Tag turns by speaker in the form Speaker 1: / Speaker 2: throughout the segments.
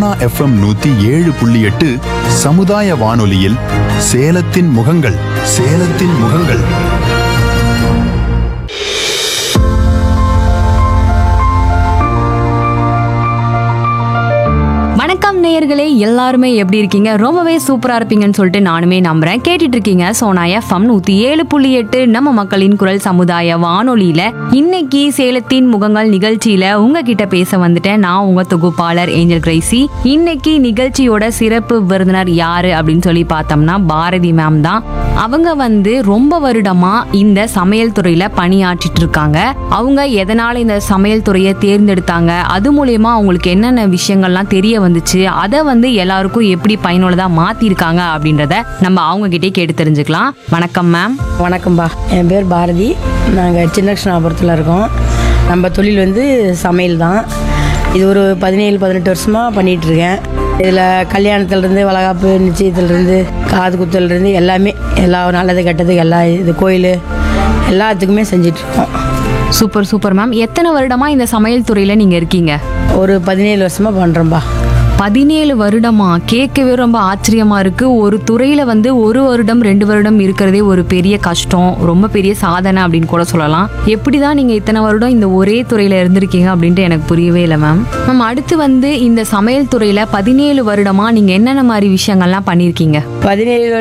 Speaker 1: FM நூத்தி ஏழு புள்ளி எட்டு சமுதாய வானொலியில் சேலத்தின் முகங்கள் சேலத்தின் முகங்கள்
Speaker 2: வணக்கம் நேயர்களே எல்லாருமே எப்படி இருக்கீங்க ரொம்பவே சூப்பரா இருப்பீங்கன்னு சொல்லிட்டு நானுமே நம்புறேன் கேட்டுட்டு இருக்கீங்க சோனா எஃப்எம் நூத்தி ஏழு புள்ளி எட்டு நம்ம மக்களின் குரல் சமுதாய வானொலியில இன்னைக்கு சேலத்தின் முகங்கள் நிகழ்ச்சியில உங்ககிட்ட பேச வந்துட்டேன் நான் உங்க தொகுப்பாளர் ஏஞ்சல் கிரைசி இன்னைக்கு நிகழ்ச்சியோட சிறப்பு விருந்தினர் யாரு அப்படின்னு சொல்லி பார்த்தோம்னா பாரதி மேம் தான் அவங்க வந்து ரொம்ப வருடமா இந்த சமையல் துறையில பணியாற்றிட்டு இருக்காங்க அவங்க எதனால இந்த சமையல் துறையை தேர்ந்தெடுத்தாங்க அது மூலியமா அவங்களுக்கு என்னென்ன விஷயங்கள்லாம் தெரிய வந்துச்சு அதை வந்து எல்லாருக்கும் எப்படி பயனுள்ளதா மாத்திருக்காங்க அப்படின்றத நம்ம அவங்க கிட்டே கேட்டு தெரிஞ்சுக்கலாம் வணக்கம் மேம்
Speaker 3: வணக்கம்பா என் பேர் பாரதி நாங்கள் சின்ன கிருஷ்ணாபுரத்தில் இருக்கோம் நம்ம தொழில் வந்து சமையல் தான் இது ஒரு பதினேழு பதினெட்டு வருஷமாக பண்ணிகிட்ருக்கேன் இதில் கல்யாணத்துலேருந்து வளகாப்பு நிச்சயத்துலேருந்து காது குத்தல்லேருந்து எல்லாமே எல்லா நல்லது கெட்டது எல்லா இது கோயில் எல்லாத்துக்குமே செஞ்சிட்ருக்கோம்
Speaker 2: சூப்பர் சூப்பர் மேம் எத்தனை வருடமா இந்த சமையல் துறையில நீங்க இருக்கீங்க
Speaker 3: ஒரு பதினேழு வருஷமாக பண்ணுறோம்பா
Speaker 2: பதினேழு வருடமா கேட்கவே ரொம்ப ஆச்சரியமா இருக்கு ஒரு துறையில வந்து ஒரு வருடம் ரெண்டு வருடம் இருக்கிறதே ஒரு பெரிய கஷ்டம் ரொம்ப பெரிய சாதனை அப்படின்னு கூட சொல்லலாம் எப்படிதான் நீங்க இத்தனை வருடம் இந்த ஒரே துறையில இருந்திருக்கீங்க அப்படின்ட்டு எனக்கு புரியவே இல்லை மேம் மேம் அடுத்து வந்து இந்த சமையல் துறையில பதினேழு வருடமா நீங்க என்னென்ன மாதிரி விஷயங்கள்லாம் பண்ணியிருக்கீங்க
Speaker 3: பதினேழு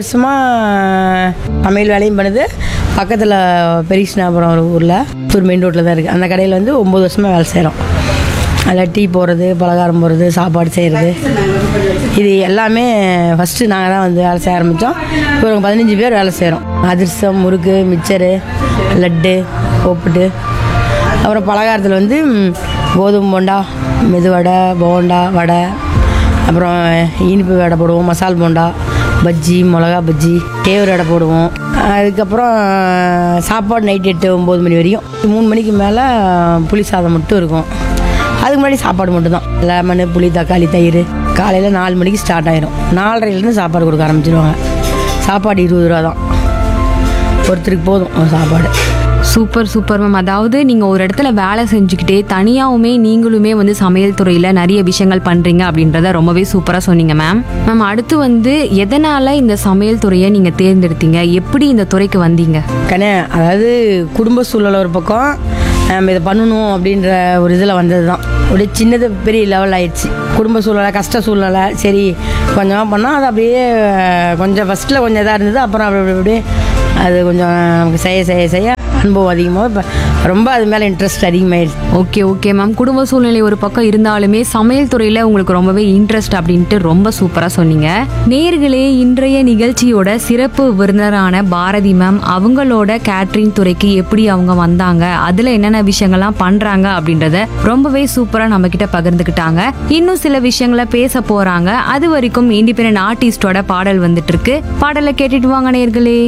Speaker 3: வருஷமாக சமையல் வேலையும் பண்ணுது பக்கத்தில் பெரியகிருஷ்ணாபுரம் ஒரு ஊரில் தூர் மெயின் ரோட்டில் தான் இருக்குது அந்த கடையில் வந்து ஒம்பது வருஷமாக வேலை செய்கிறோம் அதில் டீ போடுறது பலகாரம் போடுறது சாப்பாடு செய்கிறது இது எல்லாமே ஃபஸ்ட்டு நாங்கள் தான் வந்து வேலை செய்ய ஆரம்பித்தோம் இப்போ ஒரு பதினஞ்சு பேர் வேலை செய்கிறோம் அதிர்சம் முறுக்கு மிச்சரு லட்டு ஒப்புட்டு அப்புறம் பலகாரத்தில் வந்து ம், கோதுமை போண்டா மெதுவடை போண்டா வடை அப்புறம் இனிப்பு வடை போடுவோம் மசால் போண்டா பஜ்ஜி மிளகா பஜ்ஜி கேவர் வடை போடுவோம் அதுக்கப்புறம் சாப்பாடு நைட் எட்டு ஒம்பது மணி வரையும் மூணு மணிக்கு மேலே புளி சாதம் மட்டும் இருக்கும் அதுக்கு முன்னாடி சாப்பாடு மட்டும்தான் லெமனு புளி தக்காளி தயிர் காலையில் நாலு மணிக்கு ஸ்டார்ட் ஆயிரும் நாலரைலேருந்து சாப்பாடு கொடுக்க ஆரம்பிச்சிடுவாங்க சாப்பாடு இருபது ரூபா தான் ஒருத்தருக்கு போதும் ஒரு சாப்பாடு
Speaker 2: சூப்பர் சூப்பர் மேம் அதாவது நீங்க ஒரு இடத்துல வேலை செஞ்சுக்கிட்டே தனியாவுமே நீங்களுமே வந்து சமையல் துறையில நிறைய விஷயங்கள் பண்றீங்க அப்படின்றத ரொம்பவே சூப்பரா சொன்னீங்க மேம் மேம் அடுத்து வந்து எதனால இந்த சமையல் துறையை நீங்க தேர்ந்தெடுத்தீங்க எப்படி இந்த துறைக்கு வந்தீங்க
Speaker 3: கண்ணே அதாவது குடும்ப சூழல் ஒரு பக்கம் நம்ம இதை பண்ணணும் அப்படின்ற ஒரு இதில் வந்தது தான் ஒரு சின்னது பெரிய லெவல் ஆயிடுச்சு குடும்ப சூழ்நிலை கஷ்ட சூழ்நிலை சரி கொஞ்சமாக பண்ணால் அது அப்படியே கொஞ்சம் ஃபஸ்ட்டில் கொஞ்சம் இதாக இருந்தது அப்புறம் அப்படி அப்படி அப்படியே அது கொஞ்சம் நமக்கு செய்ய செய்ய செய்ய அனுபவம் அதிகமாக இப்போ ரொம்ப அது மேலே இன்ட்ரெஸ்ட் அதிகமாயிடுச்சு
Speaker 2: ஓகே ஓகே மேம் குடும்ப சூழ்நிலை ஒரு பக்கம் இருந்தாலுமே சமையல் துறையில உங்களுக்கு ரொம்பவே இன்ட்ரெஸ்ட் அப்படின்ட்டு ரொம்ப சூப்பரா சொன்னீங்க நேர்களே இன்றைய நிகழ்ச்சியோட சிறப்பு விருந்தினரான பாரதி மேம் அவங்களோட கேட்ரிங் துறைக்கு எப்படி அவங்க வந்தாங்க அதுல என்னென்ன விஷயங்கள்லாம் பண்றாங்க அப்படின்றத ரொம்பவே சூப்பரா நம்ம கிட்ட பகிர்ந்துக்கிட்டாங்க இன்னும் சில விஷயங்களை பேச போறாங்க அது வரைக்கும் இண்டிபெண்ட் ஆர்டிஸ்டோட பாடல் வந்துட்டு இருக்கு பாடலை கேட்டுட்டு வாங்க நேர்களே